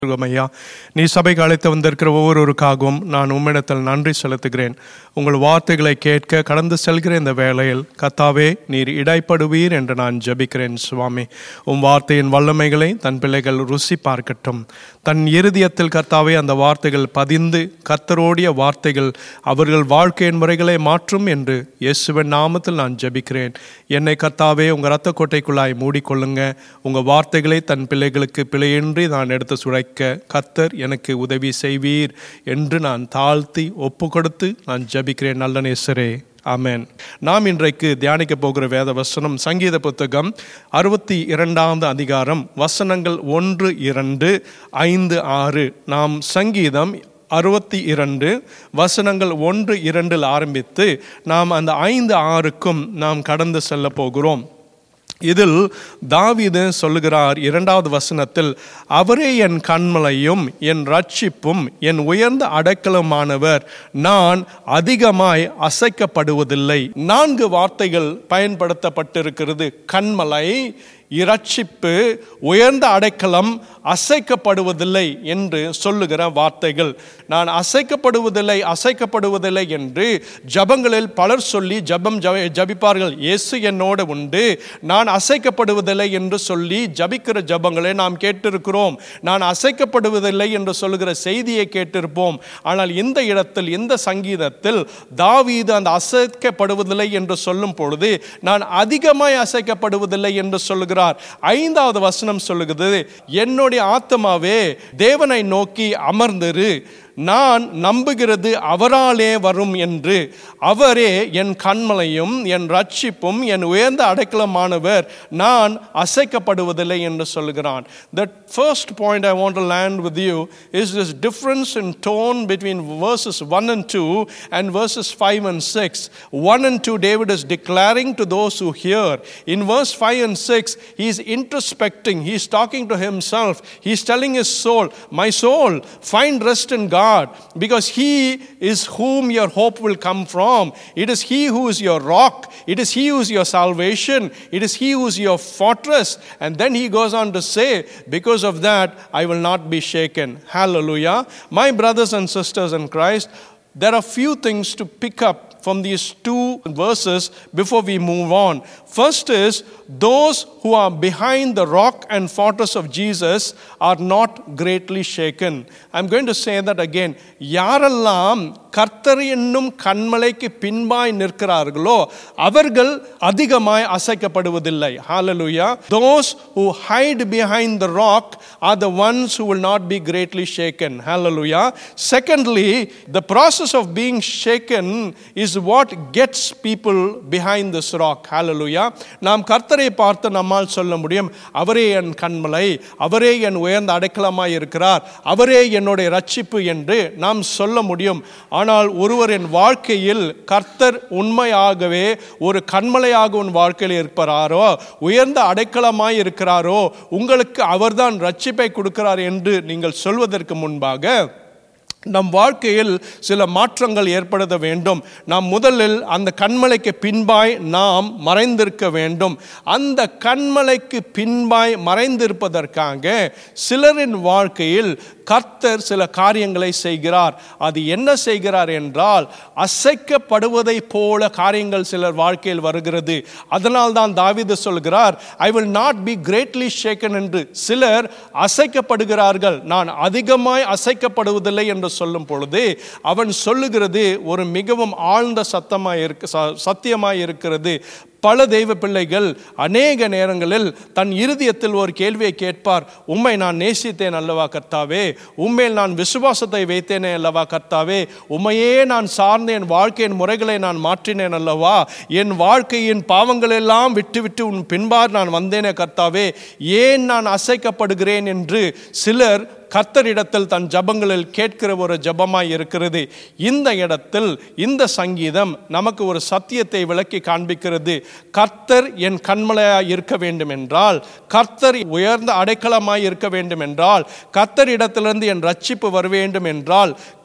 இருக்கிறோம் ஐயா நீ சபைக்கு அழைத்து வந்திருக்கிற ஒவ்வொருவருக்காகவும் நான் உம்மிடத்தில் நன்றி செலுத்துகிறேன் உங்கள் வார்த்தைகளை கேட்க கடந்து செல்கிற இந்த வேளையில் கத்தாவே நீர் இடைப்படுவீர் என்று நான் ஜெபிக்கிறேன் சுவாமி உம் வார்த்தையின் வல்லமைகளை தன் பிள்ளைகள் ருசி பார்க்கட்டும் தன் இருதயத்தில் கர்த்தாவே அந்த வார்த்தைகள் பதிந்து கர்த்தரோடிய வார்த்தைகள் அவர்கள் வாழ்க்கையின் முறைகளை மாற்றும் என்று இயேசுவின் நாமத்தில் நான் ஜெபிக்கிறேன் என்னை கர்த்தாவே உங்கள் இரத்த கோட்டைக்குள்ளாய் மூடிக்கொள்ளுங்க உங்கள் வார்த்தைகளை தன் பிள்ளைகளுக்கு பிழையின்றி நான் எடுத்து சுழைக்க கர்த்தர் எனக்கு உதவி செய்வீர் என்று நான் தாழ்த்தி ஒப்பு கொடுத்து நான் ஜெபிக்கிறேன் நல்ல நேசரே ஆமென் நாம் இன்றைக்கு தியானிக்க போகிற வேத வசனம் சங்கீத புத்தகம் அறுபத்தி இரண்டாவது அதிகாரம் வசனங்கள் ஒன்று இரண்டு ஐந்து ஆறு நாம் சங்கீதம் அறுபத்தி இரண்டு வசனங்கள் ஒன்று இரண்டில் ஆரம்பித்து நாம் அந்த ஐந்து ஆறுக்கும் நாம் கடந்து செல்ல போகிறோம் இதில் தாவீது சொல்லுகிறார் இரண்டாவது வசனத்தில் அவரே என் கண்மலையும் என் ரட்சிப்பும் என் உயர்ந்த அடைக்கலமானவர் நான் அதிகமாய் அசைக்கப்படுவதில்லை நான்கு வார்த்தைகள் பயன்படுத்தப்பட்டிருக்கிறது கண்மலை இரட்சிப்பு உயர்ந்த அடைக்கலம் அசைக்கப்படுவதில்லை என்று சொல்லுகிற வார்த்தைகள் நான் அசைக்கப்படுவதில்லை அசைக்கப்படுவதில்லை என்று ஜபங்களில் பலர் சொல்லி ஜபம் ஜப ஜபிப்பார்கள் இயேசு என்னோடு உண்டு நான் அசைக்கப்படுவதில்லை என்று சொல்லி ஜபிக்கிற ஜபங்களை நாம் கேட்டிருக்கிறோம் நான் அசைக்கப்படுவதில்லை என்று சொல்லுகிற செய்தியை கேட்டிருப்போம் ஆனால் இந்த இடத்தில் இந்த சங்கீதத்தில் தாவீது அந்த அசைக்கப்படுவதில்லை என்று சொல்லும் பொழுது நான் அதிகமாய் அசைக்கப்படுவதில்லை என்று சொல்லுகிறார் ஐந்தாவது வசனம் சொல்லுகிறது என்னுடைய ஆத்மாவே தேவனை நோக்கி அமர்ந்திரு நான் நம்புகிறது அவராலே வரும் என்று அவரே என் கண்மலையும் என் ரட்சிப்பும் என் உயர்ந்த அடைக்கலமானவர் நான் அசைக்கப்படுவதில்லை என்று சொல்கிறான் The first point I want to land with you is this difference in tone between verses 1 and 2 and verses 5 and 6. 1 and 2, David is declaring to those who hear. In verse 5 and 6, he is introspecting, he is talking to himself, he is telling his soul, My soul, find rest in God. God because He is whom your hope will come from. It is He who is your rock. It is He who is your salvation. It is He who is your fortress. And then He goes on to say, Because of that, I will not be shaken. Hallelujah. My brothers and sisters in Christ, there are few things to pick up from these two verses before we move on. First is those who are behind the rock and fortress of Jesus are not greatly shaken. I'm going to say that again. யாரெல்லாம் கர்த்தர் என்னும் கண்மலைக்கு பின்பாய் நிற்கிறார்களோ அவர்கள் அதிகமாய் அசைக்கப்படுவதில்லை ஹalleluya those who hide behind the rock are the ones who will not be greatly shaken hallelujah secondly the process of being shaken is what gets people behind this rock hallelujah நாம் கர்த்தரை பார்த்து நம்மால் சொல்ல முடியும் அவரே என் கண்மலை அவரே என் உயர்ந்த அடைக்கலமாய் இருக்கிறார் அவரே என்னுடைய ரட்சிப்பு என்று நாம் சொல்ல முடியும் ஆனால் ஒருவரின் வாழ்க்கையில் கர்த்தர் உண்மையாகவே ஒரு கண்மலையாக உன் வாழ்க்கையில் இருப்பாரோ உயர்ந்த அடைக்கலமாய் இருக்கிறாரோ உங்களுக்கு அவர்தான் ரட்சிப்பை கொடுக்கிறார் என்று நீங்கள் சொல்வதற்கு முன்பாக நம் வாழ்க்கையில் சில மாற்றங்கள் ஏற்படுத்த வேண்டும் நாம் முதலில் அந்த கண்மலைக்கு பின்பாய் நாம் மறைந்திருக்க வேண்டும் அந்த கண்மலைக்கு பின்பாய் மறைந்திருப்பதற்காக சிலரின் வாழ்க்கையில் கர்த்தர் சில காரியங்களை செய்கிறார் அது என்ன செய்கிறார் என்றால் அசைக்கப்படுவதை போல காரியங்கள் சிலர் வாழ்க்கையில் வருகிறது அதனால் தான் தாவித சொல்கிறார் I will not be greatly shaken என்று சிலர் அசைக்கப்படுகிறார்கள் நான் அதிகமாய் அசைக்கப்படுவதில்லை என்று சொல்லும் பொழுது அவன் சொல்லுகிறது ஒரு மிகவும் ஆழ்ந்த சத்தமாய் இருக்கு சத்தியமாய் இருக்கிறது பல தெய்வ பிள்ளைகள் அநேக நேரங்களில் தன் இருதயத்தில் ஒரு கேள்வியை கேட்பார் உம்மை நான் நேசித்தேன் அல்லவா கர்த்தாவே உண்மையில் நான் விசுவாசத்தை வைத்தேனே அல்லவா கர்த்தாவே உண்மையே நான் சார்ந்த என் வாழ்க்கையின் முறைகளை நான் மாற்றினேன் அல்லவா என் வாழ்க்கையின் பாவங்களெல்லாம் விட்டு விட்டு உன் பின்பார் நான் வந்தேனே கர்த்தாவே ஏன் நான் அசைக்கப்படுகிறேன் என்று சிலர் கர்த்தரிடத்தில் தன் ஜபங்களில் கேட்கிற ஒரு ஜபமாய் இருக்கிறது இந்த இடத்தில் இந்த சங்கீதம் நமக்கு ஒரு சத்தியத்தை விளக்கி காண்பிக்கிறது கர்த்தர் என் கண்மலையாய் இருக்க வேண்டும் என்றால் கர்த்தர் உயர்ந்த அடைக்கலமாய் இருக்க வேண்டும் என்றால் கர்த்தரிடத்திலிருந்து என் ரட்சிப்பு வர வேண்டும் என்றால்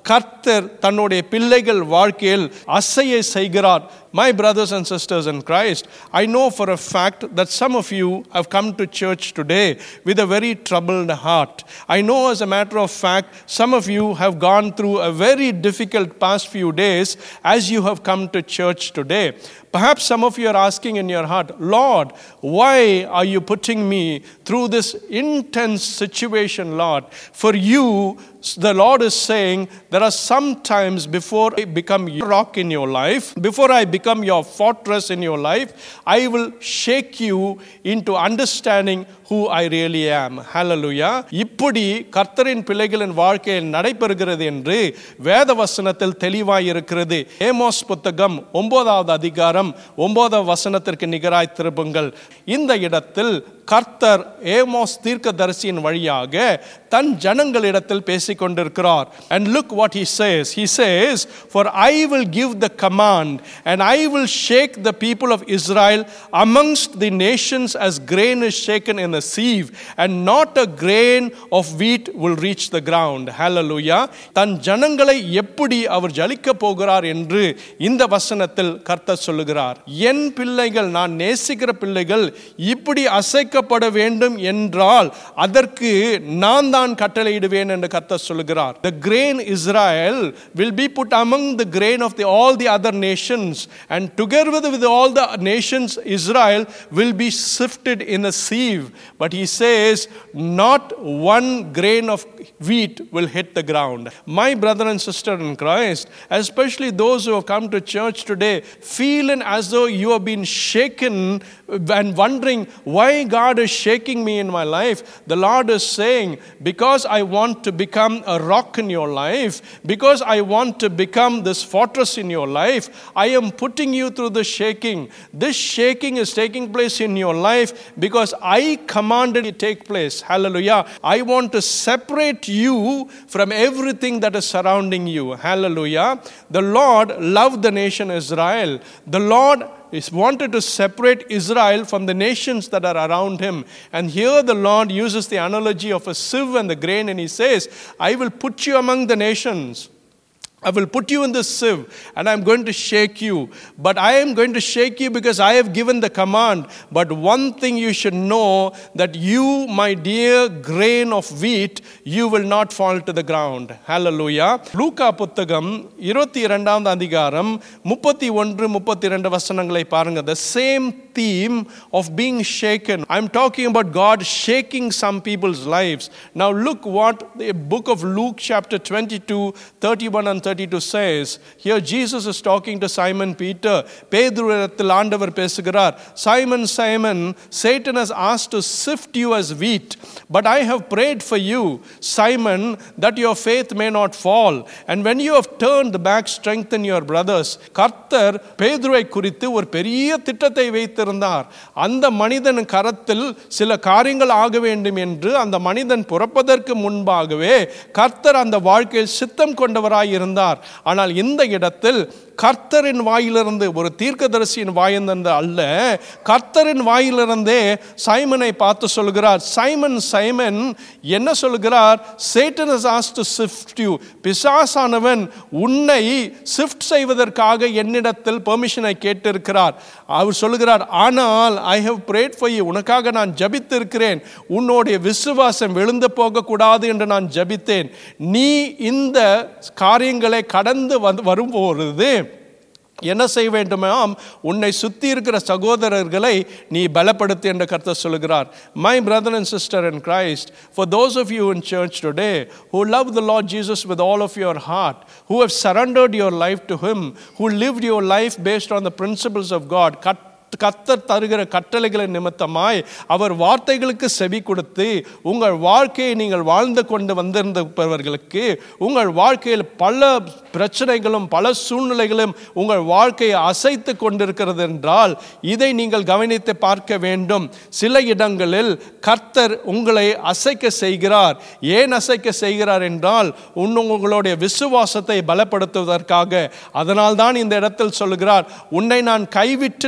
கர்த்தர் தன்னுடைய பிள்ளைகள் வாழ்க்கையில் அசையை செய்கிறார் My brothers and sisters in Christ, I know for a fact that some of you have come to church today with a very troubled heart. I know, as a matter of fact, some of you have gone through a very difficult past few days as you have come to church today. Perhaps some of you are asking in your heart, Lord, why are you putting me through this intense situation, Lord? For you, the Lord is saying, there are some times before I become your rock in your life, before I become your fortress in your life, I will shake you into understanding who I really am. Hallelujah. இப்படி கர்த்தரின் பிள்ளைகளின் வாழ்க்கையில் நடைபெறுகிறது என்று வேத வசனத்தில் தெளிவாய் இருக்கிறது ஏமோஸ் புத்தகம் ஒன்பதாவது அதிகாரம் ஒன்பதாவது வசனத்திற்கு நிகராய் திருப்புங்கள் இந்த இடத்தில் கர்த்தர் ஏமோஸ் தீர்க்கதரிசியின் வழியாக தன் ஜனங்களிடத்தில் பேசிக் கொண்டிருக்கிறார் and look what he says he says for i will give the command and i will shake the people of israel amongst the nations as grain is shaken in a sieve and not a grain of wheat will reach the ground hallelujah தன் ஜனங்களை எப்படி அவர் ஜலிக்க போகிறார் என்று இந்த வசனத்தில் கர்த்தர் சொல்லுகிறார் என் பிள்ளைகள் நான் நேசிக்கிற பிள்ளைகள் இப்படி அசைக்கப்பட வேண்டும் என்றால் அதற்கு நான் தான் கட்டளையிடுவேன் என்று கர்த்தர் சொல்லுகிறார் the grain israel will be put among the grain of the all the other nations and together with, with all the nations israel will be sifted in a sieve but he says not one grain of wheat will hit the ground my brother and sister in christ especially those who have come to church today feeling as though you have been shaken and wondering why god is shaking me in my life the lord is saying because i want to become a rock in your life because i want to become this fortress in your life i am putting you through the shaking this shaking is taking place in your life because i commanded it take place hallelujah i want to separate you from everything that is surrounding you hallelujah the lord loved the nation israel the lord is wanted to separate Israel from the nations that are around him. And here the Lord uses the analogy of a sieve and the grain, and he says, I will put you among the nations. I will put you in this sieve and I'm going to shake you. But I am going to shake you because I have given the command. But one thing you should know that you, my dear grain of wheat, you will not fall to the ground. Hallelujah. லூக்கா புத்தகம் இருபத்தி இரண்டாம் அதிகாரம் முப்பத்தி ஒன்று முப்பத்தி இரண்டு வசனங்களை பாருங்க the same theme of being shaken. I'm talking about God shaking some people's lives. Now look what the book of Luke chapter 22, 31 and 32 says. Here Jesus is talking to Simon Peter. பேதுருவிடத்தில் ஆண்டவர் பேசுகிறார் Simon, Simon, Satan has asked to sift you as wheat, but I have prayed for you, Simon, that your faith may not fall. And when you have turned back, strengthen your brothers. கர்த்தர் பேதுருவை குறித்து ஒரு பெரிய திட்டத்தை வைத்திருந்தார் அந்த மனிதன் கரத்தில் சில காரியங்கள் ஆக வேண்டும் என்று அந்த மனிதன் பிறப்பதற்கு முன்பாகவே கர்த்தர் அந்த வாழ்க்கையில் சித்தம் கொண்டவராய் இருந்தார் ஆனால் இந்த இடத்தில் கர்த்தரின் வாயிலிருந்து ஒரு தீர்க்கதரிசியின் வாயிலிருந்து அல்ல கர்த்தரின் வாயிலிருந்தே சைமனை பார்த்து சொல்கிறார் சைமன் சைமன் என்ன சொல்கிறார் Satan has asked to sift you பிசாசானவன் உன்னை சிஃப்ட் செய்வதற்காக என்னிடத்தில் பெர்மிஷனை கேட்டிருக்கிறார் அவர் சொல்லுகிறார் ஆனால் I have prayed for you உனக்காக நான் ஜபித்திருக்கிறேன் உன்னுடைய விசுவாசம் விழுந்து போகக்கூடாது என்று நான் ஜபித்தேன் நீ இந்த காரியங்களை கடந்து வந்து வரும்பொழுது என்ன செய்ய வேண்டுமாம் உன்னை சுற்றி இருக்கிற சகோதரர்களை நீ பலப்படுத்து என்று கர்த்தர் சொல்கிறார் my brother and sister in Christ for those of you in church today who love the Lord Jesus with all of your heart who have surrendered your life to him who lived your life based on the principles of God கட் கத்தர் தருகிற கட்டளைகளின் நிமித்தமாய் அவர் வார்த்தைகளுக்கு செவி கொடுத்து உங்கள் வாழ்க்கையை நீங்கள் வாழ்ந்து கொண்டு வந்திருந்தவர்களுக்கு உங்கள் வாழ்க்கையில் பல பிரச்சனைகளும் பல சூழ்நிலைகளும் உங்கள் வாழ்க்கையை அசைத்து கொண்டிருக்கிறது என்றால் இதை நீங்கள் கவனித்து பார்க்க வேண்டும் சில இடங்களில் கர்த்தர் உங்களை அசைக்க செய்கிறார் ஏன் அசைக்க செய்கிறார் என்றால் உங்களுடைய விசுவாசத்தை பலப்படுத்துவதற்காக அதனால் தான் இந்த இடத்தில் சொல்கிறார் உன்னை நான் கைவிட்டு நான் விலகி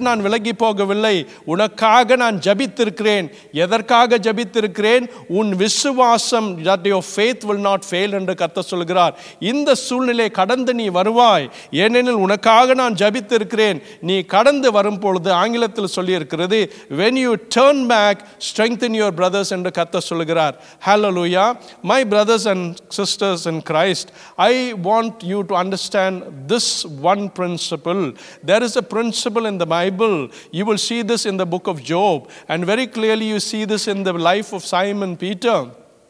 அடங்கி போகவில்லை உனக்காக நான் ஜபித்திருக்கிறேன் எதற்காக ஜபித்திருக்கிறேன் உன் விசுவாசம் that your faith will not fail என்று கத்த சொல்கிறார் இந்த சூழ்நிலை கடந்து நீ வருவாய் ஏனெனில் உனக்காக நான் ஜபித்திருக்கிறேன் நீ கடந்து வரும் பொழுது ஆங்கிலத்தில் சொல்லியிருக்கிறது when you turn back strengthen your brothers என்று கத்த சொல்கிறார் hallelujah my brothers and sisters in Christ I want you to understand this one principle there is a principle in the Bible you will see this in the book of Job and very clearly you see this in the life of Simon Peter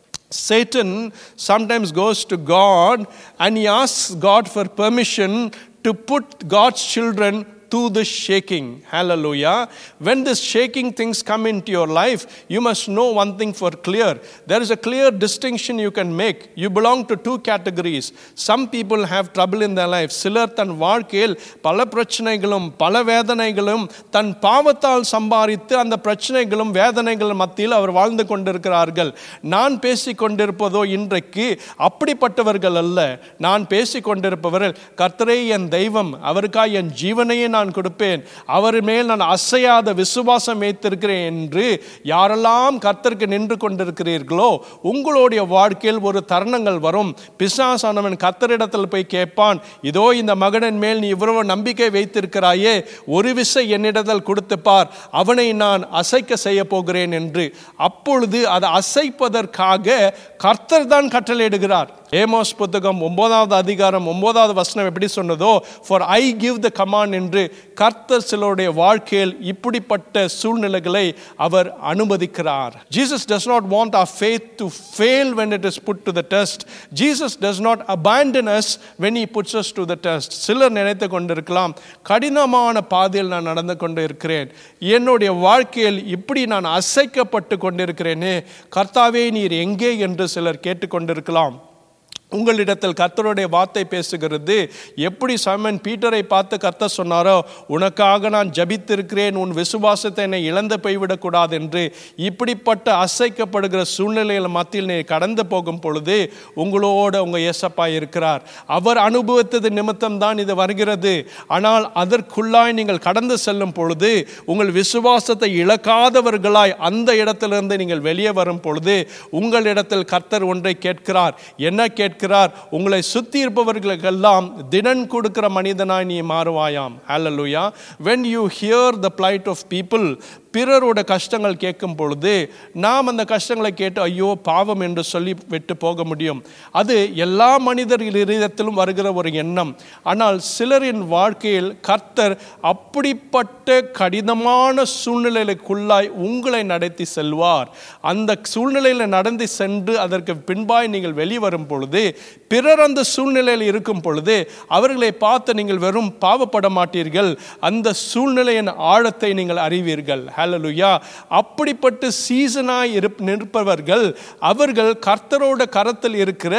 Satan sometimes goes to God and he asks God for permission to put God's children to the shaking. Hallelujah. When this shaking things come into your life, you must know one thing for clear. There is a clear distinction you can make. You belong to two categories. Some people have trouble in their life. சிலர் தன் வாழ்க்கையில் பல பிரச்சனைகளும் பல வேதனைகளும் தன் பாவத்தால் சம்பாதித்து அந்த பிரச்சனைகளும் வேதனைகள் மத்தியில் அவர் வாழ்ந்து கொண்டிருக்கிறார்கள் நான் பேசிக் கொண்டிருப்பதோ இன்றைக்கு அப்படிப்பட்டவர்கள் அல்ல நான் பேசிக் கொண்டிருப்பவர்கள் கர்த்தரே என் தெய்வம் அவருக்காய் என் ஜீவனையே நான் கொடுப்பேன் அவர் மேல் நான் அசையாத விசுவாசம் வைத்திருக்கிறேன் என்று யாரெல்லாம் கர்த்தருக்கு நின்று கொண்டிருக்கிறீர்களோ உங்களுடைய வாழ்க்கையில் ஒரு தருணங்கள் வரும் பிசாசானவன் கர்த்தரிடத்தில் போய் கேட்பான் இதோ இந்த மகனின் மேல் நீ இவ்வளவு நம்பிக்கை வைத்திருக்கிறாயே ஒரு விசை என்னிடத்தில் கொடுத்து பார் அவனை நான் அசைக்க செய்ய போகிறேன் என்று அப்பொழுது அதை அசைப்பதற்காக கர்த்தர் தான் கட்டளையிடுகிறார் ஏமோஸ் புத்தகம் ஒன்பதாவது அதிகாரம் ஒன்பதாவது வசனம் எப்படி சொன்னதோ for I give the command என்று கர்த்தர் சிலருடைய வாழ்க்கையில் இப்படிப்பட்ட சூழ்நிலைகளை அவர் அனுமதிக்கிறார் Jesus does not want our faith to fail when it is put to the test jesus does not abandon us when he puts us to the test சிலர் நினைத்து கொண்டிருக்கலாம் கடினமான பாதையில் நான் நடந்து கொண்டு இருக்கிறேன் என்னுடைய வாழ்க்கையில் இப்படி நான் அசைக்கப்பட்டு கொண்டிருக்கிறேனே கர்த்தாவே நீர் எங்கே என்று சிலர் கேட்டுக்கொண்டிருக்கலாம் உங்களிடத்தில் கர்த்தருடைய வார்த்தை பேசுகிறது எப்படி சமன் பீட்டரை பார்த்து கர்த்தர் சொன்னாரோ உனக்காக நான் ஜபித்திருக்கிறேன் உன் விசுவாசத்தை என்னை இழந்து போய்விடக்கூடாது என்று இப்படிப்பட்ட அசைக்கப்படுகிற சூழ்நிலைகள் மத்தியில் நீ கடந்து போகும் பொழுது உங்களோட உங்க இயேசப்பா இருக்கிறார் அவர் அனுபவித்தது நிமித்தம் தான் இது வருகிறது ஆனால் அதற்குள்ளாய் நீங்கள் கடந்து செல்லும் பொழுது உங்கள் விசுவாசத்தை இழக்காதவர்களாய் அந்த இடத்திலிருந்து நீங்கள் வெளியே வரும் பொழுது உங்களிடத்தில் கர்த்தர் ஒன்றை கேட்கிறார் என்ன கேட்கிறார் உங்களை சுத்தி இருப்பவர்களுக்கெல்லாம் திடன் கொடுக்கிற மனிதனாய் நீ மாறுவாயாம் ஹalleluya when you hear the plight of people பிறரோட கஷ்டங்கள் கேட்கும் பொழுது நாம் அந்த கஷ்டங்களை கேட்டு ஐயோ பாவம் என்று சொல்லி விட்டு போக முடியும் அது எல்லா மனிதர் இதயத்திலும் வருகிற ஒரு எண்ணம் ஆனால் சிலரின் வாழ்க்கையில் கர்த்தர் அப்படிப்பட்ட கடினமான சூழ்நிலைக்குள்ளாய் உங்களை நடத்தி செல்வார் அந்த சூழ்நிலையில் நடந்து சென்று அதற்கு பின்பாய் நீங்கள் வெளிவரும் பொழுது பிறர் அந்த சூழ்நிலையில் இருக்கும் பொழுது அவர்களை பார்த்து நீங்கள் வெறும் பாவப்பட மாட்டீர்கள் அந்த சூழ்நிலையின் ஆழத்தை நீங்கள் அறிவீர்கள் ஹalleluya அப்படிப்பட்ட சீசனாய் இருப் நிற்பவர்கள் அவர்கள் கர்த்தரோட கரத்தில் இருக்கிற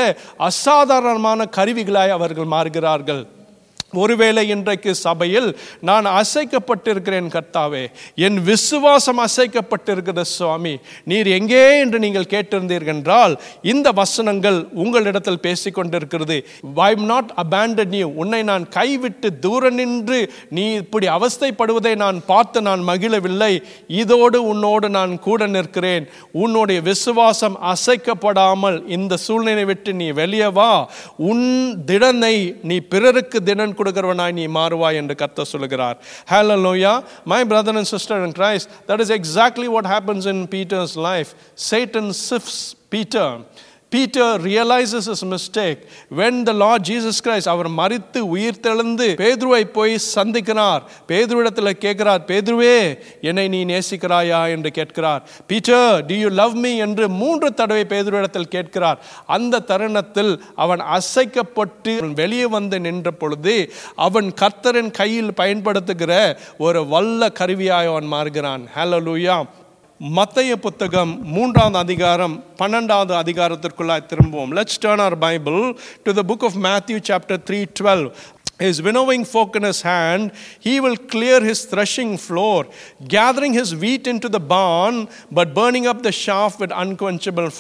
அசாதாரணமான கருவிகளாய் அவர்கள் மாறுகிறார்கள் ஒருவேளை இன்றைக்கு சபையில் நான் அசைக்கப்பட்டிருக்கிறேன் கர்த்தாவே என் விசுவாசம் அசைக்கப்பட்டிருக்கிற சுவாமி நீர் எங்கே என்று நீங்கள் கேட்டிருந்தீர்கள் என்றால் இந்த வசனங்கள் உங்களிடத்தில் பேசிக்கொண்டிருக்கிறது I am not abandon you உன்னை நான் கைவிட்டு தூர நின்று நீ இப்படி அவஸ்தைப்படுவதை நான் பார்த்து நான் மகிழவில்லை இதோடு உன்னோடு நான் கூட நிற்கிறேன் உன்னுடைய விசுவாசம் அசைக்கப்படாமல் இந்த சூழ்நிலை விட்டு நீ வெளியே வா உன் திடனை நீ பிறருக்கு திடன் கொடுக்கிறவனாய் நீ மாறுவாய் என்று கர்த்தர் சொல்லுகிறார் ஹalleluya my brother and sister in Christ that is exactly what happens in Peter's life Satan sifts Peter Peter realizes his mistake when the Lord Jesus Christ அவர் மரித்து உயிர் தெழுந்து பேதுருவை போய் சந்திக்கிறார் பேதுருவிடத்தில் கேட்கிறார் பேதுருவே என்னை நீ நேசிக்கிறாயா என்று கேட்கிறார் Peter do you love me என்று மூன்று தடவை பேதுருவிடத்தில் கேட்கிறார் அந்த தருணத்தில் அவன் அசைக்கப்பட்டு வெளியே வந்து நின்ற பொழுது அவன் கர்த்தரின் கையில் பயன்படுத்துகிற ஒரு வல்ல கருவியாய் அவன் மாறுகிறான் ஹalleluya மத்தய புத்தகம் மூன்றாவது அதிகாரம் பன்னெண்டாவது அதிகாரத்திற்குள்ளாய் திரும்புவோம் let's turn our Bible to the book of Matthew chapter three twelve His winnowing fork in his hand, he will clear his threshing floor, gathering his wheat into the barn, but burning up the chaff with unquenchable fire.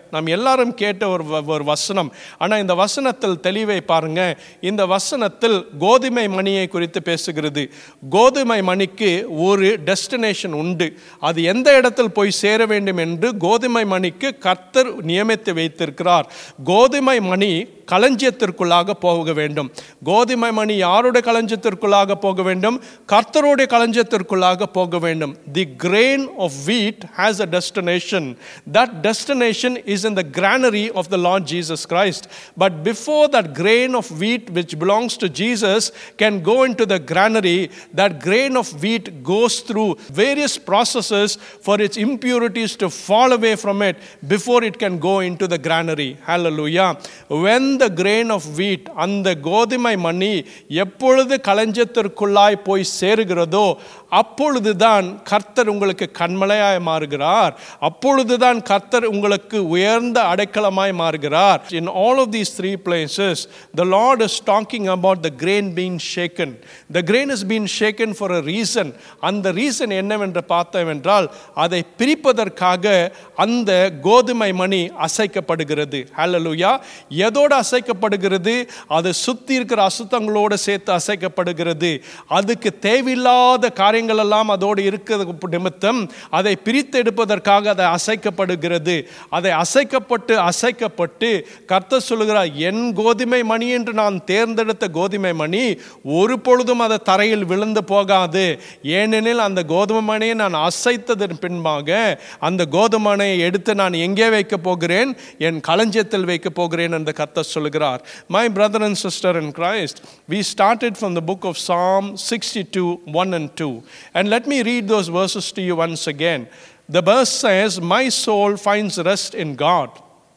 நாம் எல்லாரும் கேட்ட ஒரு வ- ஒரு வசனம் ஆனால் இந்த வசனத்தில் தெளிவை பாருங்க இந்த வசனத்தில் கோதுமை மணியை குறித்து பேசுகிறது கோதுமை மணிக்கு ஒரு டெஸ்டினேஷன் உண்டு அது எந்த இடத்தில் போய் சேர வேண்டும் என்று கோதுமை மணிக்கு கர்த்தர் நியமித்து வைத்திருக்கிறார் கோதுமை மணி களஞ்சியத்திற்குள்ளாக போக வேண்டும் கோதுமை மணி யாருடைய களஞ்சியத்திற்குள்ளாக போக வேண்டும் கர்த்தருடைய களஞ்சியத்திற்குள்ளாக போக வேண்டும் the grain of wheat has a destination that destination is in the granary of the Lord Jesus Christ but before that grain of wheat which belongs to Jesus can go into the granary that grain of wheat goes through various processes for its impurities to fall away from it before it can go into the granary. Hallelujah. When the grain of wheat அந்த கோதுமை மணி எப்பொழுது களஞ்சத்திற்குள்ளாய் போய் சேருகிறதோ அப்பொழுதுதான் கர்த்தர் உங்களுக்கு கண்மலையாய் மாறுகிறார் அப்பொழுதுதான் கர்த்தர் உங்களுக்கு உயர்ந்த அடைக்கலமாய் மாறுகிறார் in all of these three places the lord is talking about the grain being shaken the grain is being shaken for a reason அந்த ரீசன் என்னவென்று பார்த்தோம் என்றால் அதை பிரிப்பதற்காக அந்த கோதுமை மணி அசைக்கப்படுகிறது ஹalleluya எதோடு அசைக்கப்படுகிறது அது சுத்தி இருக்கிற அசுத்தங்களோடு சேர்த்து அசைக்கப்படுகிறது அதுக்கு தேவையில்லாத காரியங்கள் எல்லாம் அதோடு இருக்கிறது நிமித்தம் அதை பிரித்தெடுப்பதற்காக அதை அசைக்கப்படுகிறது அதை அசைக்கப்பட்டு அசைக்கப்பட்டு கர்த்தர் சொல்லுகிறார் என் கோதுமை மணி என்று நான் தேர்ந்தெடுத்த கோதுமை மணி ஒரு பொழுதும் அது தரையில் விழுந்து போகாது ஏனெனில் அந்த கோதுமை மணியை நான் அசைத்ததன் பின்பாக அந்த கோதுமை மணியை எடுத்து நான் எங்கே வைக்க போகிறேன் என் களஞ்சியத்தில் வைக்க போகிறேன் என்று கர்த்தர் சொல்லுகிறார் my brother and sister in Christ we started from the book of Psalm 62 1 and 2 and let me read those verses to you once again the verse says my soul finds rest in God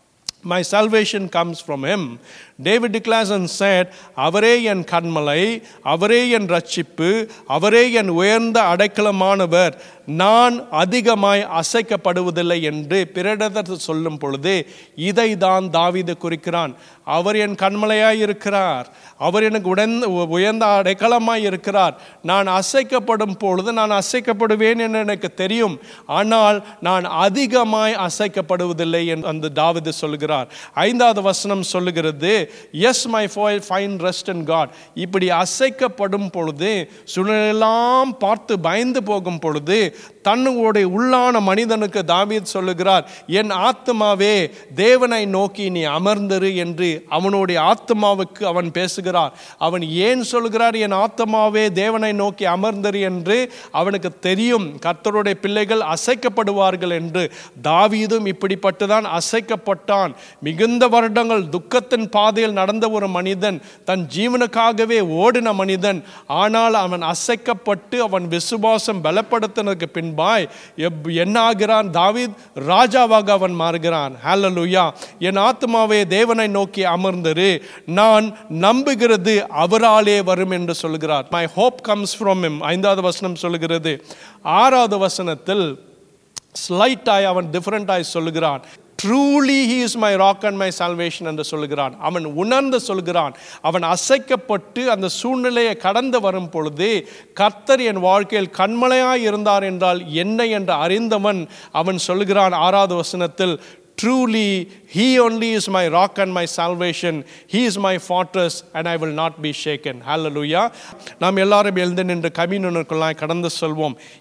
my salvation comes from him David declares and said அவரே என் கண்மலை அவரே என் ரட்சிப்பு அவரே என் உயர்ந்த அடைக்கலமானவர் நான் அதிகமாய் அசைக்கப்படுவதில்லை என்று பிறரிடத்தில் சொல்லும் பொழுது இதை தான் தாவீது குறிக்கிறான் அவர் என் கண்மலையாய் இருக்கிறார் அவர் எனக்கு உடன் உயர்ந்த அடைக்கலமாய் இருக்கிறார் நான் அசைக்கப்படும் பொழுது நான் அசைக்கப்படுவேன் என்று எனக்கு தெரியும் ஆனால் நான் அதிகமாய் அசைக்கப்படுவதில்லை என்று அந்த தாவீது சொல்லுகிறார் ஐந்தாவது வசனம் சொல்லுகிறது yes my find rest in God இப்படி அசைக்கப்படும் பொழுது சூழ்நிலையெல்லாம் பார்த்து பயந்து போகும் பொழுது தன்னுடைய உள்ளான மனிதனுக்கு தாவீத் சொல்லுகிறார் என் ஆத்மாவே தேவனை நோக்கி நீ அமர்ந்திரு என்று அவனுடைய ஆத்மாவுக்கு அவன் பேசுகிறார் அவன் ஏன் சொல்கிறார் என் ஆத்மாவே தேவனை நோக்கி அமர்ந்திரு என்று அவனுக்கு தெரியும் கர்த்தருடைய பிள்ளைகள் அசைக்கப்படுவார்கள் என்று தாவீதும் இப்படிப்பட்டுதான் அசைக்கப்பட்டான் மிகுந்த வருடங்கள் துக்கத்தின் பாதையில் நடந்த ஒரு மனிதன் தன் ஜீவனுக்காகவே ஓடின மனிதன் ஆனால் அவன் அசைக்கப்பட்டு அவன் விசுவாசம் பலப்படுத்தினதுக்கு பின்பாய் எப்- என்ன ஆகிறான் தாவீத் ராஜாவாக அவன் மாறுகிறான் ஹalleluya என் ஆத்மாவே தேவனை நோக்கி அமர்ந்திரு நான் நம்புகிறது அவராலே வரும் என்று சொல்கிறார் my hope comes from him ஐந்தாவது வசனம் சொல்லுகிறது ஆறாவது வசனத்தில் ஸ்லைட்டாய் அவன் டிஃப்ரெண்டாய் சொல்லுகிறான் truly he is my rock and my salvation என்று சொல்லுகிறான் அவன் உணர்ந்து சொல்கிறான் அவன் அசைக்கப்பட்டு அந்த சூழ்நிலையை கடந்து வரும் பொழுது கர்த்தர் என் வாழ்க்கையில் கண்மலையாய் இருந்தார் என்றால் என்ன என்று அறிந்தவன் அவன் சொல்லுகிறான் ஆறாவது வசனத்தில் truly he only is my rock and my salvation he is my fortress and i will not be shaken hallelujah நாம் எல்லாரும் எழுந்து நின்று கம்யூனுக்குள்ளாய் கடந்து செல்வோம்